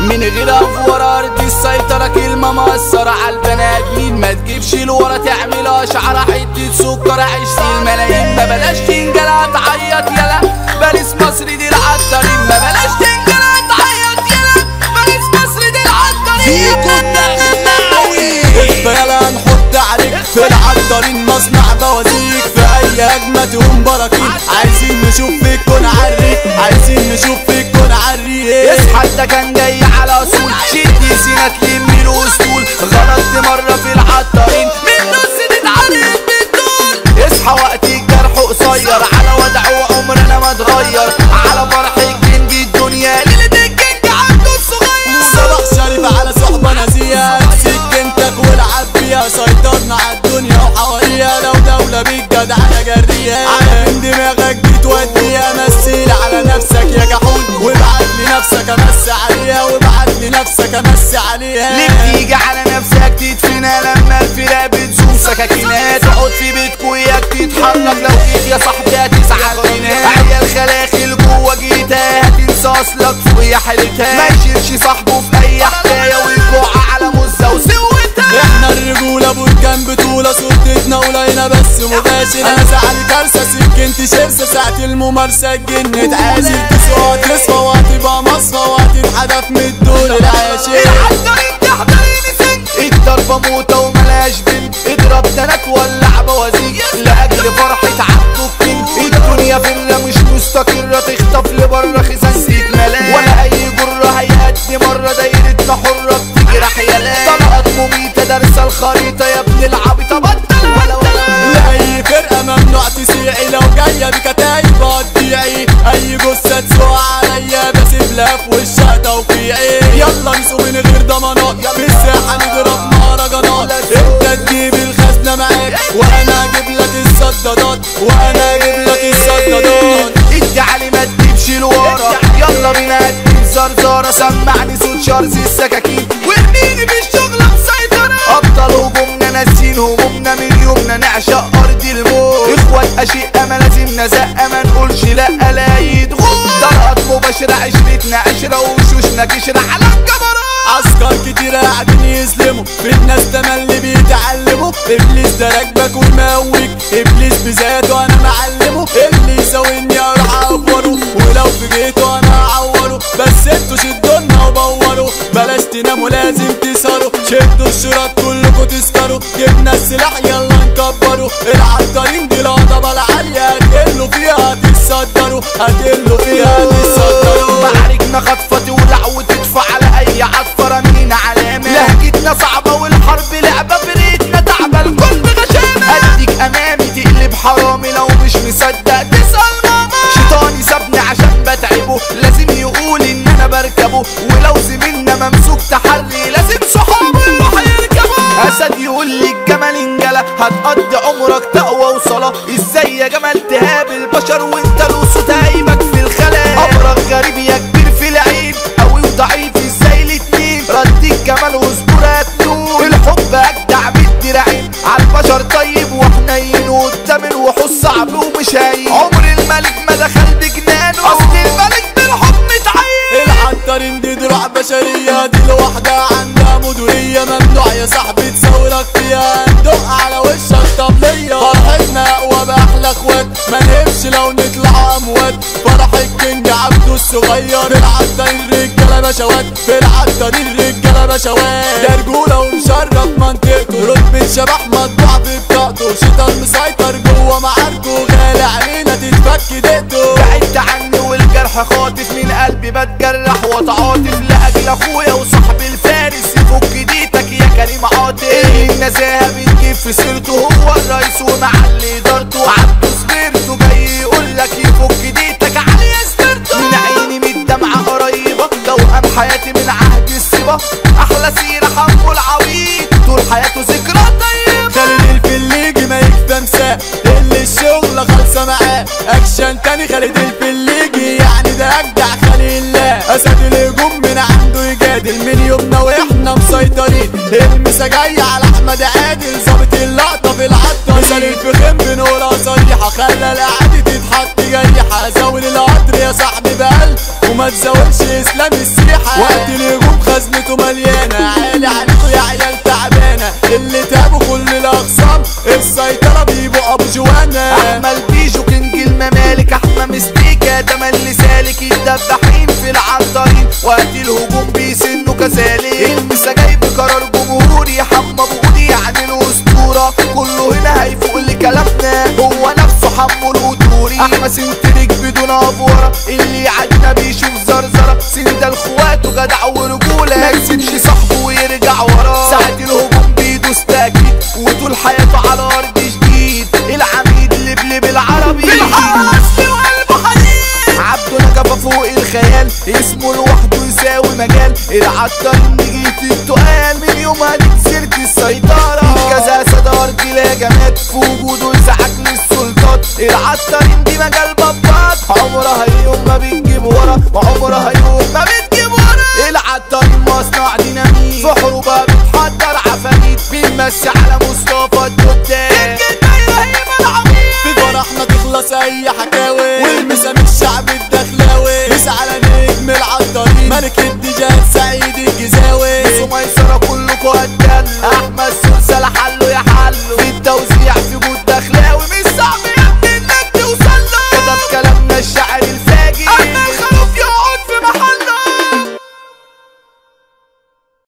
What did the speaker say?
من غير افوار ارض السيطرة كلمة مأثرة على البني ادمين ما تجيبش لورا تعملها شعرة حتة سكر عيش الملايين ما بلاش تنجلها تعيط يلا باريس مصر دي العطارين ما بلاش تنجلها تعيط يلا باريس مصر دي العطارين فيكم نغناوي البيالة هنحط عليك في العطارين مصنع بوازيك في اي هجمة تقوم براكين عايزين نشوف فيك كون عري عايزين نشوف فيك كون عري اصحى ده كان جاي على اصول شد سينا تلم له اسطول غلطت مرة في العطارين من نص تتعرف بالدول اصحى وقت الجرح قصير على وضع وعمرنا ما اتغير على فرح الجنج الدنيا ليلة الجنج عنده الصغير صباح شريف على صحبة نازية سكنتك والعب بيها سيطرنا على الدنيا وحواليها لو دولة بالجدع انا جرية على من دماغك دي توديها مثل على نفسك يا جحود وابعت لنفسك امس عليها وابعت لنفسك امس عليها ليه بتيجي على نفسك تدفنها لما الفراق بتزوم سكاكينات تقعد في بيتك وياك تتحرك لو جيت يا صاحبي هتزعل فينا عيال خلاخل جوه جيتها هتنسى اصلك ويا حالتها ما يشيلش صاحبه في اي حكايه ويجوع على مزه وسوتها احنا الرجولة بركان بطولة صورتنا قليلة بس مباشر انا زعل كارثة سكنت شرسة ساعة الممارسة الجن تعازل تسوى تصفى وهتبقى مصفى وهتتحدف من الدور العاشر العطارين تحضريني سن الضربة موتة وملاش بنت اضرب تلات ولع بوازيك لأجل فرحة عبده الكينج الدنيا فيلا مش مستقرة تخطف لبره خزانتك ملاك ولا أي جرة هيأدي مرة دايرتنا حرة بتجرح يلاك طلقات مميتة دارسة الخريطة يا ابن العبيطة بطل ولا ولا لأي فرقة ممنوع تسيعي لو جاية بكتايب هتضيعي أي جثة تسوق عليا بسيب لها في وشها توقيعي يلا نسوق من غير ضمانات في الساحة نضرب مهرجانات انت تجيب الخزنة معاك وأنا أجيب لك الصدادات وأنا أجيب لك الصدادات ادي علي ما تجيبش لورا يلا بينا ادي زرزارة سمعني صوت شرز السكاكين وارميني في الشغلة مسيطرة ابطال هجومنا ناسين همومنا من يومنا نعشق ارض الموت اخوات اشقة ما لازم نزقة ما نقولش لا لا يدغول طلقات مباشرة عشرتنا عشرة وشوشنا كشرة على الجبروت عسكر كتير قاعدين يسلموا في الناس تملي بيتعلموا ابليس ده راكبك وموك ابليس بذاته انا معلمه اللي يساويني اروح اعوره ولو في جيته انا اعوره بس انتوا شدونا وبوروا بلاش تناموا لازم تسهروا شدوا الشراط كلكوا تسكروا جبنا السلاح يلا نكبروا العطارين دي الهضبة العالية هتقلوا فيها هتتصدروا هتقلوا فيها هتتصدروا معاركنا خطفة تولع وتدفع على اي عطفة رمينا علامة لهجتنا صعبة والحرب لعبة فريتنا تعبة الكل غشامة اديك امامي تقلب حرامي لو مش مصدق تسأل ماما شيطاني سابني عشان بتعبه لازم يقول ان انا بركبه ولو زميلنا ممسوك تحري لازم صحابه يروح يركبه اسد يقول لي الجمل انجلى هتقضي عمرك تقوى وصلاة ازاي يا جمال تهاب البشر وانت لوسو تايبك في الخلاء امرك غريب يا كبير في العيب قوي وضعيف ازاي الاتنين رديك جمال واصبر هتنور الحب اجدع بالدراعين عالبشر طيب وحنين وقدام الوحوش صعب ومش هين عمر الملك ما دخل بجنانه اصل الملك بالحب متعين العطارين دي دروع بشرية دي لوحدها عندها مدورية ممنوع يا صاحبي تسولك فيها ندق على وشك طبلية فرحتنا اقوى باحلى اخوات ما نهبش لو نطلع اموات فرح الكينج عبده الصغير العطارين رجالة بشوات في العطارين رجالة بشوات ده رجولة ومشرف منطقته رتبة شبح مطبوع في بطاقته شيطان مسيطر جوه معاركه غالي علينا تتفك دقته بعدت عني والجرح خاطف من قلبي بتجرح واتعاطف لاجل اخويا وصاحبي الفارس يفك ديتك يا كريم عاطف اللي النزاهه بتجيب في سيرته هو الرئيس ومعلي ادارته عبده سبيرته جاي يقول لك يفك ديتك علي سبيرته من عيني من الدمعه قريبه توأم حياتي من عهد السبا احلى سيره حمو العبيط طول حياته ذكرى طيبه خالد الفليجي ما يكفى مساء اللي الشغلة خالصة معاه اكشن تاني خالد الفليجي يعني ده اجدع خليل الله اسد الهجوم من عنده يجادل من يومنا واحنا مسيطرين المسا جاي على احمد عادل ظابط اللقطة في العطة مثال الفخم بنقولها صريحة خلى القعدة تتحط جريحة زاول القطر يا صاحبي بقلب وما تزاولش اسلام السيحة وقت الهجوم الدباحين في العنطرين وقت الهجوم بيسنوا كذلك المسا جاي بقرار جمهوري حمى بودي يعني الاسطوره كله هنا هيفوق لكلامنا هو نفسه حمو القدوري احمى سنتريك بدون افوره اللي عدنا بيشوف زرزره سند اخواته جدع ورجوله ما يسيبش صاحبه ويرجع وراه ساعة الهجوم بيدوس تاكيد وطول حياته على ارض جديد العميد لبلب العربي في الحرس وقلبه حديد عبده نجفة فوق الخيال اسمه لوحده يساوي مجال العطار نجيت التقال من يومها دي سيرة السيطرة كذا صدار لا جماد في وجوده يزعج للسلطات العطارين دي مجال بطات عمرها يوم ما بتجيب ورا وعمرها يوم ما بتجيب ورا العطارين مصنع ديناميت في حروبها بتحضر عفاريت بنمسي على مصطفى الدودان في فرحنا تخلص اي حكاوي والمسا من الشعب الدخلاوي مس على نجم العطارين ملك الدين